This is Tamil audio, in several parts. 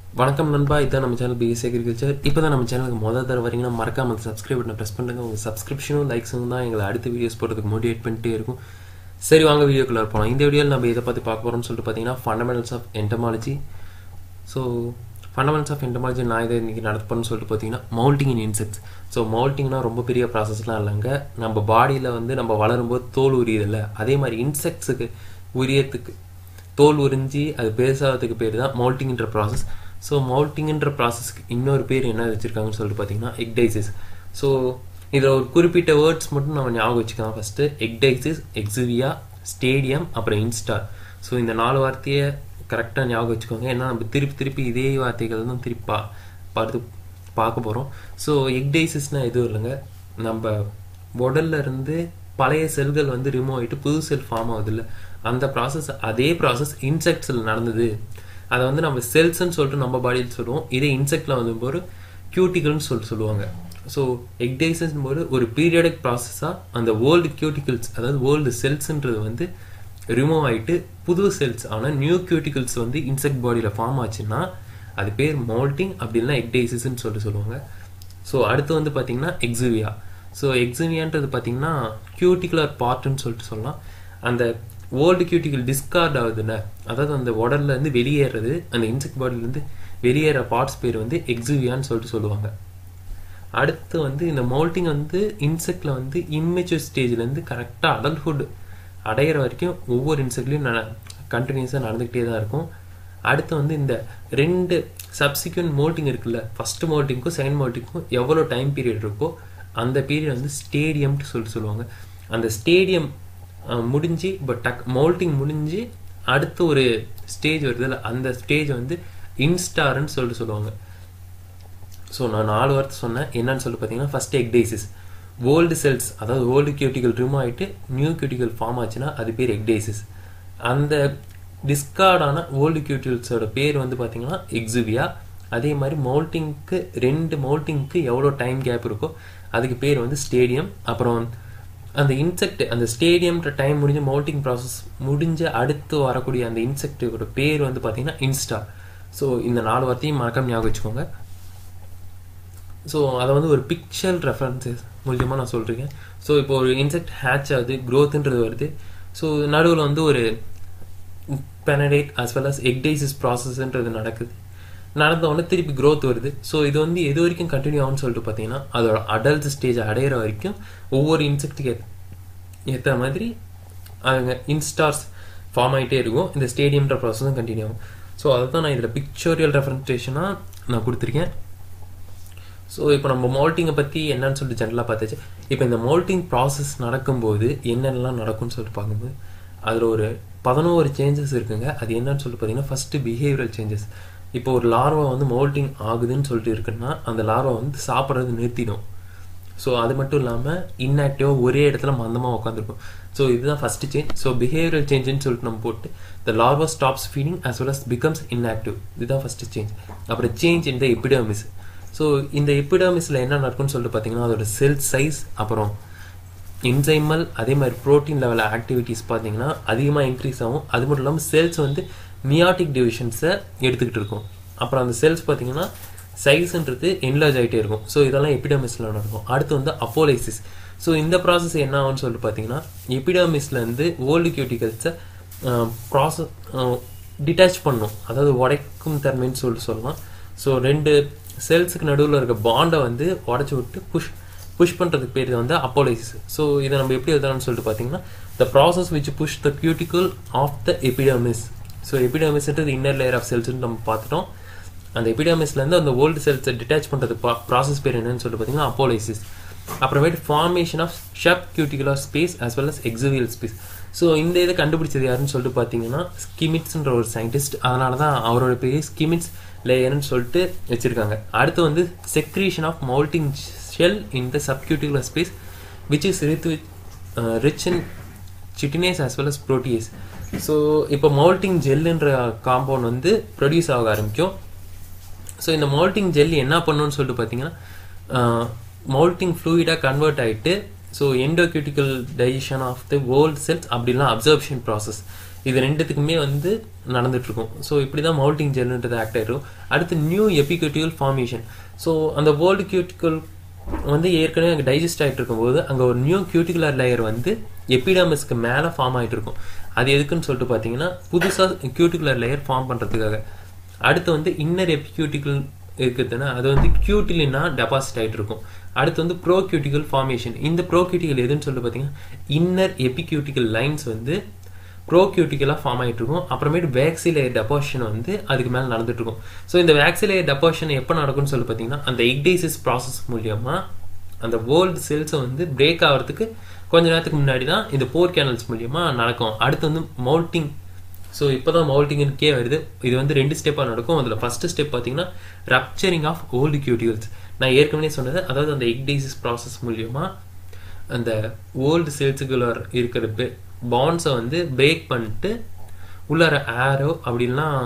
வணக்கம் நண்பா இதான் நம்ம சேனல் பிஎஸ் அக்ரிகல்ச்சர் இப்போ தான் நம்ம சேனலுக்கு முதல் தர வரீங்கன்னா மறக்காம சப்ஸ்கிரைப் பட்டனை ப்ரெஸ் பண்ணுங்க உங்கள் சப்ஸ்கிரிப்ஷனும் லைக்ஸும் தான் எங்களை அடுத்த வீடியோஸ் போடுறதுக்கு மோட்டிவேட் பண்ணிட்டே இருக்கும் சரி வாங்க வீடியோக்குள்ள போகலாம் இந்த வீடியோவில் நம்ம இதை பற்றி பார்க்க போகிறோம்னு சொல்லிட்டு பார்த்தீங்கன்னா fundamentals of entomology so fundamentals of entomology நான் இதை இன்றைக்கி நடத்தப்போன்னு சொல்லிட்டு பார்த்தீங்கன்னா மவுல்டிங் இன் இன்செக்ட்ஸ் ஸோ மவுல்டிங்னா ரொம்ப பெரிய ப்ராசஸ்லாம் இல்லைங்க நம்ம பாடியில் வந்து நம்ம வளரும்போது தோல் உரியுதில்ல அதே மாதிரி இன்செக்ட்ஸுக்கு உரியத்துக்கு தோல் உறிஞ்சி அது பெருசாகிறதுக்கு பேர் தான் மவுல்டிங்ன்ற ப்ராசஸ் ஸோ மவுல்டிங்ன்ற ப்ராசஸ்க்கு இன்னொரு பேர் என்ன வச்சுருக்காங்கன்னு சொல்லிட்டு பார்த்தீங்கன்னா எக்டைசிஸ் ஸோ இதில் ஒரு குறிப்பிட்ட வேர்ட்ஸ் மட்டும் நம்ம ஞாபகம் வச்சுக்கலாம் ஃபஸ்ட்டு எக்டைசிஸ் எக்ஸிவியா ஸ்டேடியம் அப்புறம் இன்ஸ்டார் ஸோ இந்த நாலு வார்த்தையை கரெக்டாக ஞாபகம் வச்சுக்கோங்க ஏன்னா நம்ம திருப்பி திருப்பி இதே வார்த்தைகள் தான் திருப்பி பா பார்த்து பார்க்க போகிறோம் ஸோ எக்டைசிஸ்னால் எதுவும் இல்லைங்க நம்ம உடல்ல இருந்து பழைய செல்கள் வந்து ரிமூவ் ஆகிட்டு புது செல் ஃபார்ம் ஆகுது இல்லை அந்த ப்ராசஸ் அதே ப்ராசஸ் இன்செக்ட்ஸில் நடந்தது அதை வந்து நம்ம செல்ஸ்ன்னு சொல்லிட்டு நம்ம பாடியில் சொல்லுவோம் இதே இன்செக்டில் வந்து போது கியூட்டிகல்னு சொல்லிட்டு சொல்லுவாங்க ஸோ எக்டைசஸ் போது ஒரு பீரியாடிக் ப்ராசஸாக அந்த வேர்ல்டு கியூட்டிகல்ஸ் அதாவது வேர்ல்டு செல்ஸ்ன்றது வந்து ரிமூவ் ஆகிட்டு புது செல்ஸ் ஆனால் நியூ கியூட்டிகல்ஸ் வந்து இன்செக்ட் பாடியில் ஃபார்ம் ஆச்சுன்னா அது பேர் மோல்டிங் அப்படி இல்லைனா எக்டைசிஸ்ன்னு சொல்லிட்டு சொல்லுவாங்க ஸோ அடுத்து வந்து பார்த்தீங்கன்னா எக்ஸிவியா ஸோ எக்ஸிவியான்றது பார்த்தீங்கன்னா கியூட்டிகுலர் பார்ட்டுன்னு சொல்லிட்டு சொல்லலாம் அந்த ஓல்டு கியூட்டிக்கல் டிஸ்கார்ட் ஆகுதுல்ல அதாவது அந்த உடல்ல இருந்து வெளியேறது அந்த இன்செக்ட் பாடியிலேருந்து வெளியேற பார்ட்ஸ் பேர் வந்து எக்ஸிவியான்னு சொல்லிட்டு சொல்லுவாங்க அடுத்து வந்து இந்த மோல்டிங் வந்து இன்செக்டில் வந்து இம்மெச்சூர் ஸ்டேஜ்லேருந்து கரெக்டாக அடல்ட்ஹுட் அடையிற வரைக்கும் ஒவ்வொரு இன்செக்ட்லையும் ந கண்டினியூஸாக நடந்துக்கிட்டே தான் இருக்கும் அடுத்து வந்து இந்த ரெண்டு சப்சிக்வெண்ட் மோல்டிங் இருக்குல்ல ஃபஸ்ட்டு மோல்டிங்க்கும் செகண்ட் மோல்டிங்க்கும் எவ்வளோ டைம் பீரியட் இருக்கோ அந்த பீரியட் வந்து ஸ்டேடியம்னு சொல்லிட்டு சொல்லுவாங்க அந்த ஸ்டேடியம் முடிஞ்சு இப்போ டக் மோல்டிங் முடிஞ்சு அடுத்து ஒரு ஸ்டேஜ் வருதுல்ல அந்த ஸ்டேஜ் வந்து இன்ஸ்டார்ன்னு சொல்லிட்டு சொல்லுவாங்க ஸோ நான் நாலு வார்த்தை சொன்னேன் என்னன்னு சொல்லி பார்த்தீங்கன்னா ஃபர்ஸ்ட் எக்டைசிஸ் ஓல்டு செல்ஸ் அதாவது ஓல்டு கியூட்டிக்கல் ரிமூவ் ஆகிட்டு நியூ கியூட்டிக்கல் ஃபார்ம் ஆச்சுன்னா அது பேர் எக்டைசிஸ் அந்த டிஸ்கார்டான ஓல்டு கியூட்டிகல்ஸோட பேர் வந்து பார்த்தீங்கன்னா எக்ஸுவியா அதே மாதிரி மோல்டிங்க்கு ரெண்டு மோல்டிங்க்கு எவ்வளோ டைம் கேப் இருக்கோ அதுக்கு பேர் வந்து ஸ்டேடியம் அப்புறம் அந்த இன்செக்ட் அந்த ஸ்டேடியம்ன்ற டைம் முடிஞ்ச மவுல்டிங் ப்ராசஸ் முடிஞ்ச அடுத்து வரக்கூடிய அந்த இன்செக்டோட பேர் வந்து பார்த்தீங்கன்னா இன்ஸ்டா ஸோ இந்த நாலு வார்த்தையும் மறக்காம ஞாபகம் வச்சுக்கோங்க ஸோ அதை வந்து ஒரு பிக்சர் ரெஃபரன்சஸ் மூலியமாக நான் சொல்கிறேன் ஸோ இப்போ ஒரு இன்செக்ட் ஹேட்ச் ஆகுது க்ரோத்துன்றது வருது ஸோ நடுவில் வந்து ஒரு பெனடேட் அஸ் வெல் அஸ் எக்டைசிஸ் ப்ராசஸ்ன்றது நடக்குது நடந்த உடனே திருப்பி க்ரோத் வருது ஸோ இது வந்து எது வரைக்கும் கண்டினியூ ஆகும்னு சொல்லிட்டு பார்த்தீங்கன்னா அதோட அடல்ட் ஸ்டேஜ் அடையிற வரைக்கும் ஒவ்வொரு இன்செக்ட்டுக்கு ஏற்ற மாதிரி அவங்க இன்ஸ்டார்ஸ் ஃபார்ம் ஆகிட்டே இருக்கும் இந்த ஸ்டேடியம்ன்ற ப்ராசஸும் கண்டினியூ ஆகும் ஸோ அதை தான் நான் இதில் பிக்சோரியல் ரெஃபரன்ஸ்டேஷனாக நான் கொடுத்துருக்கேன் ஸோ இப்போ நம்ம மோல்ட்டிங்கை பற்றி என்னன்னு சொல்லிட்டு ஜென்ரலாக பார்த்தாச்சு இப்போ இந்த மோல்ட்டிங் ப்ராசஸ் நடக்கும்போது என்னென்னலாம் நடக்கும்னு சொல்லிட்டு பார்க்கும்போது அதில் ஒரு பதினோரு சேஞ்சஸ் இருக்குங்க அது என்னன்னு சொல்லிட்டு பார்த்தீங்கன்னா ஃபஸ்ட்டு பிஹேவியரல் சேஞ்சஸ் இப்போ ஒரு லார்வா வந்து மோல்ட்டிங் ஆகுதுன்னு சொல்லிட்டு இருக்குன்னா அந்த லார்வா வந்து சாப்பிட்றது நிறுத்திடும் ஸோ அது மட்டும் இல்லாமல் இன்ஆக்டிவாக ஒரே இடத்துல மந்தமாக உட்காந்துருக்கும் ஸோ இதுதான் ஃபஸ்ட்டு சேஞ்ச் ஸோ பிஹேவியரல் சேஞ்சுன்னு சொல்லிட்டு நம்ம போட்டு the larva stops feeding as well as becomes inactive இதுதான் ஃபஸ்ட்டு சேஞ்ச் அப்புறம் change in the epidermis so இந்த எபிடமிஸில் என்ன நடக்கும்னு சொல்லிட்டு பார்த்தீங்கன்னா அதோட செல் சைஸ் அப்புறம் இன்சைமல் அதே மாதிரி ப்ரோட்டீன் லெவல் ஆக்டிவிட்டீஸ் பார்த்தீங்கன்னா அதிகமாக இன்க்ரீஸ் ஆகும் அது மட்டும் இல்லாமல் செல்ஸ் வந்து மியாட்டிக் டிவிஷன்ஸை எடுத்துக்கிட்டு இருக்கும் அப்புறம் அந்த செல்ஸ் பார்த்தீங்கன்னா சைஸ்ன்றது என்லார்ஜ் ஆகிட்டே இருக்கும் ஸோ இதெல்லாம் எபிடமிஸில் நடக்கும் அடுத்து வந்து அப்போலைசிஸ் ஸோ இந்த ப்ராசஸ் என்ன ஆகும்னு சொல்லிட்டு பார்த்தீங்கன்னா எபிடமிஸ்லேருந்து ஓல்டு கியூட்டிகல்ஸை ப்ராசஸ் டிட்டாச் பண்ணும் அதாவது உடைக்கும் தன்மைன்னு சொல்லிட்டு சொல்லலாம் ஸோ ரெண்டு செல்ஸுக்கு நடுவில் இருக்க பாண்டை வந்து உடச்சி விட்டு புஷ் புஷ் பண்ணுறதுக்கு பேர் வந்து அப்போலைசிஸ் ஸோ இதை நம்ம எப்படி எழுதலாம்னு சொல்லிட்டு பார்த்தீங்கன்னா the process which push the cuticle of the epidermis so எபிடமிஸ்ன்றது இன்னர் லேயர் ஆஃப் செல்ஸ்னு நம்ம பார்த்துட்டோம் அந்த எபிடமிஸ்லேருந்து அந்த ஓல்டு செல்ஸை டிட்டாச் பண்ணுறது ப்ராசஸ் பேர் என்னன்னு சொல்லிட்டு பார்த்தீங்கன்னா அப்போலைசிஸ் அப்புறமேட்டு formation of sub cuticular space as well as exuvial space so இந்த இதை கண்டுபிடிச்சது யாருன்னு சொல்லிட்டு பார்த்தீங்கன்னா ஸ்கிமிட்ஸ்ன்ற ஒரு சயின்டிஸ்ட் அதனால தான் அவரோட பேர் ஸ்கிமிட்ஸ் லேயர்னு சொல்லிட்டு வச்சுருக்காங்க அடுத்து வந்து secretion of moulting gel in the subcuticular space which is rich with rich in chitinase as well as proteases so இப்போ மவுல்டிங் ஜெல்லுன்ற காம்பவுண்ட் வந்து ப்ரொடியூஸ் ஆக ஆரம்பிக்கும் ஸோ இந்த மவுல்டிங் ஜெல் என்ன பண்ணுன்னு சொல்லிட்டு பார்த்தீங்கன்னா மவுல்டிங் ஃப்ளூயிடாக கன்வெர்ட் ஆகிட்டு so endocuticle digestion of the old cells அப்படிலாம் அப்சர்ப்ஷன் ப்ராசஸ் இது ரெண்டுத்துக்குமே வந்து நடந்துட்டு இருக்கும் ஸோ இப்படி தான் மவுல்டிங் ஜெல்ன்றது ஆக்ட் ஆகிடும் அடுத்து நியூ எபிகூட்டிகல் ஃபார்மேஷன் ஸோ அந்த வேர்ல்டு கியூட்டிக்கல் வந்து ஏற்கனவே அங்கே டைஜஸ்ட் ஆகிட்டு இருக்கும்போது அங்கே ஒரு நியூ கியூட்டிகுலர் லேயர் வந்து எபிடாமஸ்க்கு மேலே ஃபார்ம் ஆகிட்டு இருக்கும் அது எதுக்குன்னு சொல்லிட்டு பார்த்தீங்கன்னா புதுசாக கியூட்டிகுலர் லேயர் ஃபார்ம் பண்ணுறதுக்காக அடுத்து வந்து இன்னர் எபிக்யூட்டிக்கல் இருக்குதுன்னா அது வந்து கியூட்டிலினா டெபாசிட் ஆகிட்டு இருக்கும் அடுத்து வந்து ப்ரோ கியூட்டிக்கல் ஃபார்மேஷன் இந்த ப்ரோ கியூட்டிக்கல் எதுன்னு சொல்லிட்டு பார்த்தீங்கன்னா இன்னர் எபிக்யூட்டிக்கல் லைன்ஸ் வந்து ப்ரோ கியூட்டிக்கலாக ஃபார்ம் ஆகிட்டு இருக்கும் அப்புறமேட்டு வேக்சிலேயர் டெபாசிஷன் வந்து அதுக்கு மேலே நடந்துட்டு இருக்கும் ஸோ இந்த வேக்சிலேயர் டெபாசிஷன் எப்போ நடக்கும்னு சொல்லி பார்த்தீங்கன்னா அந்த எக்டைசிஸ் ப்ராசஸ் மூலியமாக அந்த வேர்ல்டு செல்ஸை வந்து பிரேக் ஆகிறதுக்கு கொஞ்ச நேரத்துக்கு முன்னாடி தான் இந்த போர் கேனல்ஸ் மூலியமாக நடக்கும் அடுத்து வந்து மவுல்டிங் ஸோ இப்போ தான் மவுல்டிங்கனுக்கே வருது இது வந்து ரெண்டு ஸ்டெப்பாக நடக்கும் அதில் ஃபஸ்ட்டு ஸ்டெப் பார்த்தீங்கன்னா ரப்சரிங் ஆஃப் ஓல்டு கியூட்டிகல்ஸ் நான் ஏற்கனவே சொன்னது அதாவது அந்த எக்டைசிஸ் ப்ராசஸ் மூலியமாக அந்த ஓல்டு செல்ஸுக்குள்ள இருக்கிற பாண்ட்ஸை வந்து பிரேக் பண்ணிட்டு உள்ளார ஏரோ அப்படின்லாம்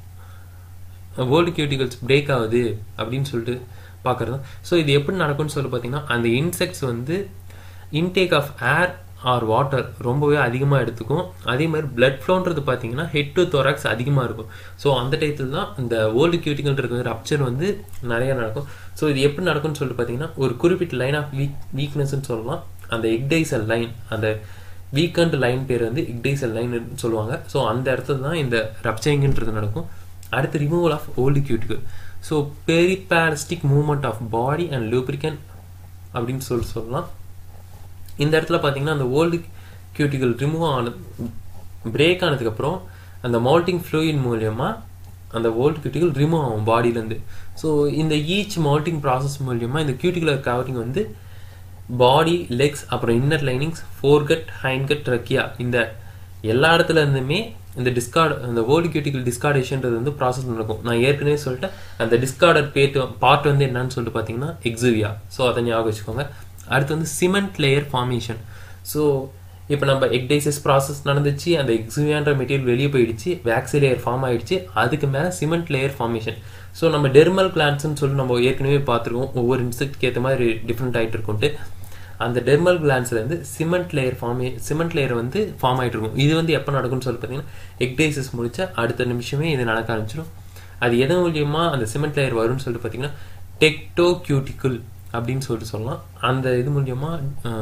வேர்ல்டு கியூட்டிகல்ஸ் பிரேக் ஆகுது அப்படின்னு சொல்லிட்டு பார்க்குறது ஸோ இது எப்படி நடக்கும்னு சொல்லி பார்த்தீங்கன்னா அந்த இன்செக்ட்ஸ் வந்து intake of air or water ரொம்பவே அதிகமாக எடுத்துக்கும் அதே மாதிரி பிளட் ஃப்ளோன்றது பார்த்தீங்கன்னா ஹெட் டு தொராக்ஸ் அதிகமாக இருக்கும் ஸோ அந்த டயத்தில் தான் இந்த ஓல்டு கியூட்டிகல் இருக்கிற ரப்சர் வந்து நிறைய நடக்கும் ஸோ இது எப்படி நடக்கும்னு சொல்லிட்டு பார்த்தீங்கன்னா ஒரு குறிப்பிட்ட லைன் ஆஃப் வீக் வீக்னஸ்ன்னு சொல்லலாம் அந்த எக்டைசல் லைன் அந்த வீக்கண்ட் லைன் பேர் வந்து இக்டைசல் லைன் சொல்லுவாங்க ஸோ அந்த இடத்துல தான் இந்த ரப்சரிங்ன்றது நடக்கும் அடுத்து removal of old cuticle so peristaltic movement of body and lubricant அப்படின்னு சொல்லி சொல்லலாம் இந்த இடத்துல பார்த்தீங்கன்னா அந்த ஓல்டு கியூட்டிகல் ரிமூவ் ஆன பிரேக் ஆனதுக்கப்புறம் அந்த மவுல்டிங் ஃப்ளூயின் மூலியமாக அந்த ஓல்டு கியூட்டிகல் ரிமூவ் ஆகும் பாடியிலேருந்து ஸோ இந்த ஈச் மவுல்டிங் ப்ராசஸ் மூலியமாக இந்த கியூட்டிகுலர் கவரிங் வந்து பாடி லெக்ஸ் அப்புறம் இன்னர் லைனிங்ஸ் ஃபோர்கட் ஹைன்கட் ரக்கியா இந்த எல்லா இடத்துல இருந்துமே இந்த டிஸ்கார்ட் அந்த வேர்ல்டு கியூட்டிக்கல் டிஸ்கார்டேஷன்றது வந்து ப்ராசஸ் நடக்கும் நான் ஏற்கனவே சொல்லிட்டேன் அந்த டிஸ்கார்டர் பேட் பார்ட் வந்து என்னன்னு சொல்லிட்டு பார்த்தீங்கன்னா எக்ஸுவியா ஸோ அதை ஞாபகம் வச்சுக்கோங்க அடுத்து வந்து சிமெண்ட் லேயர் ஃபார்மேஷன் ஸோ இப்போ நம்ம எக்டைசஸ் ப்ராசஸ் நடந்துச்சு அந்த எக்ஸுவியான்ற மெட்டீரியல் வெளியே போயிடுச்சு வேக்சி லேயர் ஃபார்ம் ஆயிடுச்சு அதுக்கு மேலே சிமெண்ட் லேயர் ஃபார்மேஷன் ஸோ நம்ம டெர்மல் கிளான்ஸ்னு சொல்லி நம்ம ஏற்கனவே பார்த்துருக்கோம் ஒவ்வொரு இன்செக்ட்க்கு ஏற்ற மாதிரி டிஃப்ரெண்ட் ஆகிட்டு இருக்கும்ட்டு அந்த டெர்மல் கிளான்ஸ்லேருந்து சிமெண்ட் லேயர் ஃபார்மே சிமெண்ட் லேயர் வந்து ஃபார்ம் ஆகிட்டு இருக்கும் இது வந்து எப்போ நடக்கும்னு சொல்லி பார்த்தீங்கன்னா எக்டைசஸ் முடிச்சா அடுத்த நிமிஷமே இது நடக்க ஆரம்பிச்சிடும் அது எதன் மூலியமாக அந்த சிமெண்ட் லேயர் வரும்னு சொல்லிட்டு பார்த்தீங்கன்னா டெக்டோ கியூட்டிக்கல் அப்படின்னு சொல்லிட்டு சொல்லலாம் அந்த இது மூலியமாக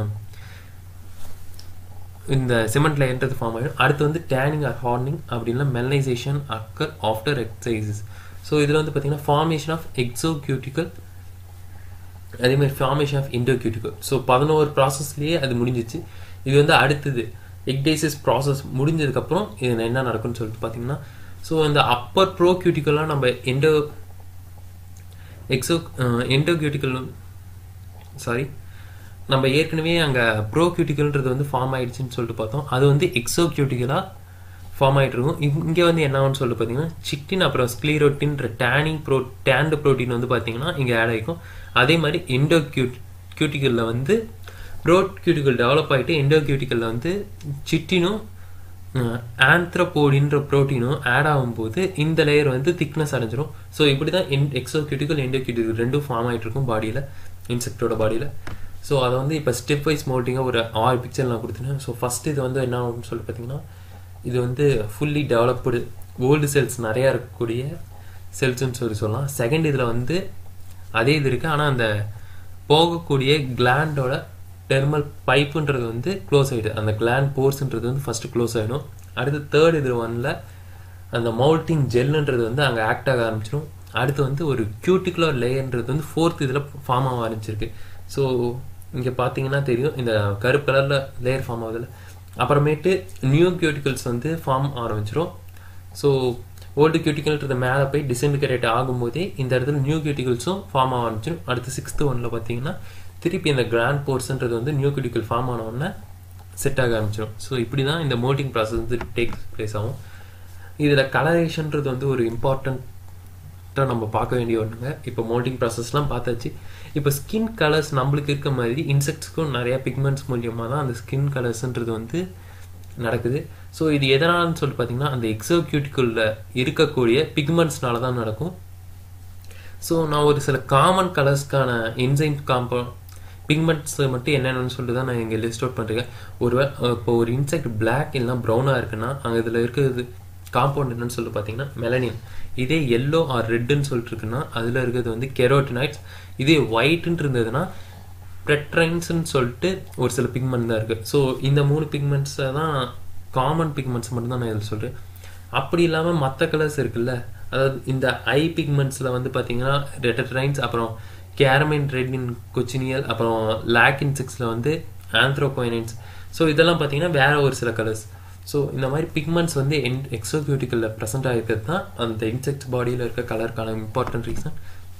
இந்த சிமெண்ட் லேயர்ன்றது ஃபார்ம் ஆகிடும் அடுத்து வந்து டேனிங் ஆர் ஹார்னிங் அப்படின்னா melanization occur after ecdysis so இதில் வந்து பார்த்தீங்கன்னா ஃபார்மேஷன் ஆஃப் எக்ஸோ கியூட்டிக்கல் அதே மாதிரி formation of endocuticle so பதினோரு ப்ராசஸ்லேயே அது முடிஞ்சிச்சு இது வந்து அடுத்தது எக்டைசிஸ் ப்ராசஸ் முடிஞ்சதுக்கப்புறம் இது என்ன நடக்கும்னு சொல்லிட்டு பார்த்தீங்கன்னா ஸோ இந்த அப்பர் ப்ரோ கியூட்டிக்கல்லாம் நம்ம endo exo endocuticle sorry நம்ம ஏற்கனவே அங்கே ப்ரோ கியூட்டிக்கல்ன்றது வந்து ஃபார்ம் ஆயிடுச்சுன்னு சொல்லிட்டு பார்த்தோம் அது வந்து எக்ஸோ கியூட்டிக்கலாக ஃபார்ம் ஆகிட்டு இருக்கும் இங்கே வந்து என்னன்னு சொல்லிட்டு பார்த்தீங்கன்னா சிக்டின் அப்புறம் ஸ்க்ளீரோட்டின்ற டேனிங் ப்ரோ டேண்டு ப்ரோட்டீன் வந்து பார்த்தீங்கன்னா இங்கே ஆட் ஆகிக்கும் அதே மாதிரி எண்டோ கியூட் கியூட்டிக்கலில் வந்து ப்ரோ கியூட்டிக்கல் டெவலப் ஆகிட்டு எண்டோ கியூட்டிக்கலில் வந்து சிட்டினும் ஆந்த்ரபோடின்ற ப்ரோட்டீனும் ஆட் ஆகும்போது இந்த லேயர் வந்து திக்னஸ் அடைஞ்சிரும் ஸோ இப்படி தான் என் எக்ஸோ கியூட்டிக்கல் எண்டோ கியூட்டிக்கல் ரெண்டும் ஃபார்ம் ஆகிட்டு இருக்கும் பாடியில் இன்செக்டோட பாடியில் ஸோ அதை வந்து இப்போ ஸ்டெப் வைஸ் மோல்ட்டிங்காக ஒரு ஆறு பிக்சர் நான் கொடுத்துட்டேன் ஸோ ஃபஸ்ட்டு இது வந்து என்ன ஆகும்னு சொல்லி பார்த்தீங்கன்னா இது வந்து ஃபுல்லி டெவலப்டு ஓல்டு செல்ஸ் நிறையா இருக்கக்கூடிய செல்ஸ்ன்னு சொல்லி சொல்லலாம் செகண்ட் இதில் வந்து அதே இது இருக்குது ஆனால் அந்த போகக்கூடிய கிளாண்டோட டெர்மல் பைப்புன்றது வந்து க்ளோஸ் ஆகிடுது அந்த கிளாண்ட் போர்ஸ்ன்றது வந்து ஃபஸ்ட்டு க்ளோஸ் ஆகிடும் அடுத்து தேர்ட் இது ஒன்ல அந்த மவுல்டிங் ஜெல்லுன்றது வந்து அங்கே ஆக்ட் ஆக ஆரம்பிச்சிடும் அடுத்து வந்து ஒரு கியூட்டிகுலர் லேயர்ன்றது வந்து ஃபோர்த் இதில் ஃபார்ம் ஆக ஆரம்பிச்சிருக்கு ஸோ இங்கே பார்த்தீங்கன்னா தெரியும் இந்த கருப்பு கலரில் லேயர் ஃபார்ம் ஆகுதுல அப்புறமேட்டு நியூ கியூட்டிகல்ஸ் வந்து ஃபார்ம் ஆரம்பிச்சிடும் ஸோ ஓல்டு கியூட்டிகல்ன்றது மேலே போய் டிசென்டிகரேட் ஆகும்போதே இந்த இடத்துல நியூ கியூட்டிகல்ஸும் ஃபார்ம் ஆக ஆரம்பிச்சிடும் அடுத்து சிக்ஸ்த்து ஒன்னில் பார்த்தீங்கன்னா திருப்பி இந்த கிராண்ட் போர்ஸ்ன்றது வந்து நியூ கியூட்டிகல் ஃபார்ம் ஆனவுடனே செட் ஆக ஆரம்பிச்சிடும் ஸோ இப்படி தான் இந்த மோல்டிங் ப்ராசஸ் வந்து டேக் ப்ளேஸ் ஆகும் இதில் கலரேஷன்றது வந்து ஒரு இம்பார்ட்டண்ட்டாக நம்ம பார்க்க வேண்டிய ஒன்றுங்க இப்போ மோல்டிங் ப்ராசஸ்லாம் பார்த்தாச்சு இப்போ ஸ்கின் கலர்ஸ் நம்மளுக்கு இருக்க மாதிரி இன்செக்ட்ஸ்க்கும் நிறையா பிக்மெண்ட்ஸ் மூலியமாக தான் அந்த ஸ்கின் கலர்ஸ்ன்றது வந்து நடக்குது ஸோ இது எதனாலன்னு சொல்லிட்டு பார்த்தீங்கன்னா அந்த எக்ஸோக்யூட்டிக்குள்ள இருக்கக்கூடிய பிக்மெண்ட்ஸ்னால தான் நடக்கும் ஸோ நான் ஒரு சில காமன் கலர்ஸ்க்கான என்சைம் காம்போ பிக்மெண்ட்ஸ் மட்டும் என்னென்னு சொல்லிட்டு தான் நான் இங்கே லிஸ்ட் அவுட் பண்ணிருக்கேன் ஒரு இப்போ ஒரு இன்செக்ட் பிளாக் இல்லைனா ப்ரௌனாக இருக்குன்னா அங்கே இதில் இருக்கிறது காம்பவுண்ட் என்னன்னு சொல்லிட்டு பார்த்தீங்கன்னா மெலனின் இதே எல்லோ ஆர் ரெட்டுன்னு சொல்லிட்டு இருக்குன்னா அதில் இருக்கிறது வந்து கெரோட்டினாய்ட்ஸ் இதே ஒயிட்ன்ட்டு இருந்ததுன்னா ப்ரெட்ரைன்ஸ்னு சொல்லிட்டு ஒரு சில பிக்மெண்ட் தான் இருக்குது ஸோ இந்த மூணு பிக்மெண்ட்ஸை தான் காமன் பிக்மெண்ட்ஸ் மட்டும் தான் நான் இதில் சொல்கிறேன் அப்படி இல்லாமல் மற்ற கலர்ஸ் இருக்குல்ல அதாவது இந்த ஐ பிக்மெண்ட்ஸில் வந்து பார்த்தீங்கன்னா ரெட்டட்ரைன்ஸ் அப்புறம் கேரமைன் ரெட்மின் கொச்சினியல் அப்புறம் லேக் இன்செக்ட்ஸில் வந்து ஆந்த்ரோகோயினைன்ஸ் ஸோ இதெல்லாம் பார்த்தீங்கன்னா வேற ஒரு சில கலர்ஸ் ஸோ இந்த மாதிரி பிக்மெண்ட்ஸ் வந்து என் எக்ஸோக்யூட்டிக்கலில் ப்ரெசென்ட் ஆகிருக்கிறது தான் அந்த இன்செக்ட் பாடியில் இருக்க கலருக்கான இம்பார்ட்டன்ட் ரீசன்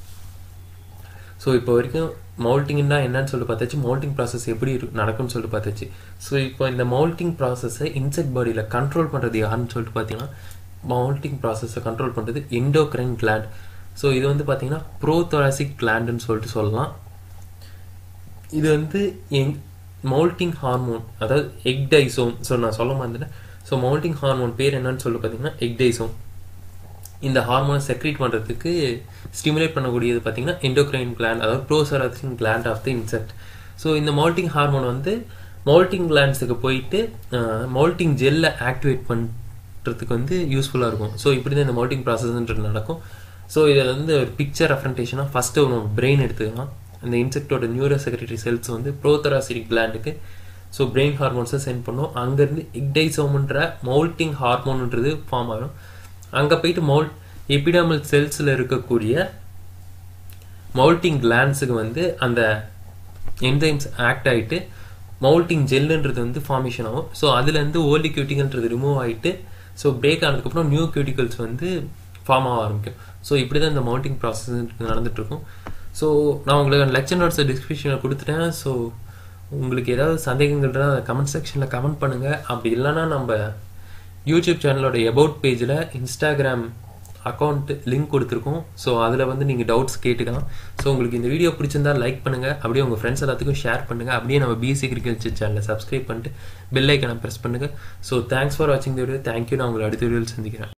ஸோ இப்போ வரைக்கும் மவுல்ட்டிங்னா என்னன்னு சொல்லி பார்த்தாச்சு மவுல்ட்டிங் ப்ராசஸ் எப்படி நடக்கும்னு சொல்லிட்டு பார்த்தாச்சு ஸோ இப்போ இந்த மவுல்ட்டிங் ப்ராசஸை இன்செக்ட் பாடியில் கண்ட்ரோல் பண்ணுறது யாருன்னு சொல்லிட்டு பார்த்தீங்கன்னா மவுல்ட்டிங் ப்ராசஸை கண்ட்ரோல் பண்ணுறது எண்டோக்ரைன் கிளாண்ட் ஸோ இது வந்து பார்த்தீங்கன்னா ப்ரோதொராசிக் கிளாண்டுன்னு சொல்லிட்டு சொல்லலாம் இது வந்து எங் மவுல்ட்டிங் ஹார்மோன் அதாவது எக்டைசோம் ஸோ நான் சொல்ல மாட்டேன் ஸோ மவுல்ட்டிங் ஹார்மோன் பேர் என்னன்னு சொல்லி பார்த்தீங்கன்னா எக்டைசோம் இந்த ஹார்மோனை செக்ரேட் பண்ணுறதுக்கு ஸ்டிமுலேட் பண்ணக்கூடியது பார்த்தீங்கன்னா எண்டோக்ரைன் கிளாண்ட் அதாவது prothoracic gland of the insect so இந்த மவுல்ட்டிங் ஹார்மோன் வந்து மவுல்ட்டிங் கிளாண்ட்ஸுக்கு போயிட்டு மவுல்ட்டிங் ஜெல்லை ஆக்டிவேட் பண்ணுறதுக்கு வந்து யூஸ்ஃபுல்லாக இருக்கும் ஸோ இப்படி தான் இந்த மவுல்ட்டிங் ப்ராசஸ்ன்றது நடக்கும் ஸோ இதில் வந்து ஒரு பிக்சர் ரெஃபரன்டேஷனாக ஃபஸ்ட்டு நம்ம பிரெயின் எடுத்துக்கலாம் அந்த இன்செக்டோட நியூரோ செக்ரட்டரி செல்ஸ் வந்து ப்ரோத்தராசிரிக் கிளாண்டுக்கு ஸோ பிரெயின் ஹார்மோன்ஸை சென்ட் பண்ணும் அங்கேருந்து இக்டைசோம்ன்ற மவுல்ட்டிங் ஹார்மோன்ன்றது ஃபார்ம் ஆகும் அங்கே போயிட்டு மவுல் எபிடாமல் செல்ஸில் இருக்கக்கூடிய மவுல்ட்டிங் கிளான்ஸுக்கு வந்து அந்த என்சைம்ஸ் ஆக்ட் ஆகிட்டு மவுல்ட்டிங் ஜெல்லுன்றது வந்து ஃபார்மேஷன் ஆகும் ஸோ அதுலேருந்து ஓல்டி கியூட்டிகல்ன்றது ரிமூவ் ஆகிட்டு ஸோ பிரேக் ஆனதுக்கப்புறம் நியூ கியூட்டிகல்ஸ் வந்து ஃபார்ம் ஆக ஆரம்பிக்கும் ஸோ இப்படி தான் இந்த மவுல்ட்டிங் ப்ராசஸ் நடந்துகிட்ருக்கும் ஸோ நான் உங்களுக்கு லெக்சர் நோட்ஸை டிஸ்கிரிப்ஷனில் கொடுத்துட்டேன் ஸோ உங்களுக்கு ஏதாவது சந்தேகங்கள் இருந்தால் அதை கமெண்ட் செக்ஷனில் கமெண்ட் பண்ணுங்கள் அப்படி இல்லைன்னா நம்ம யூடியூப் சேனலோட எபவுட் பேஜில் இன்ஸ்டாகிராம் அக்கௌண்ட் லிங்க் கொடுத்துருக்கோம் ஸோ அதில் வந்து நீங்கள் டவுட்ஸ் கேட்டுக்கலாம் ஸோ உங்களுக்கு இந்த வீடியோ பிடிச்சிருந்தா லைக் பண்ணுங்கள் அப்படியே உங்கள் ஃப்ரெண்ட்ஸ் எல்லாத்துக்கும் ஷேர் பண்ணுங்கள் அப்படியே நம்ம பிஎஸ்சி அக்ரிகல்ச்சர் சேனலை சப்ஸ்கிரைப் பண்ணிட்டு பெல் ஐக்கனை ப்ரெஸ் பண்ணுங்கள் ஸோ தேங்க்ஸ் ஃபார் வாட்சிங் த வீடியோ தேங்க்யூ நான் உங்களை அடுத்த வீடியோவில் சந்திக்கிறேன்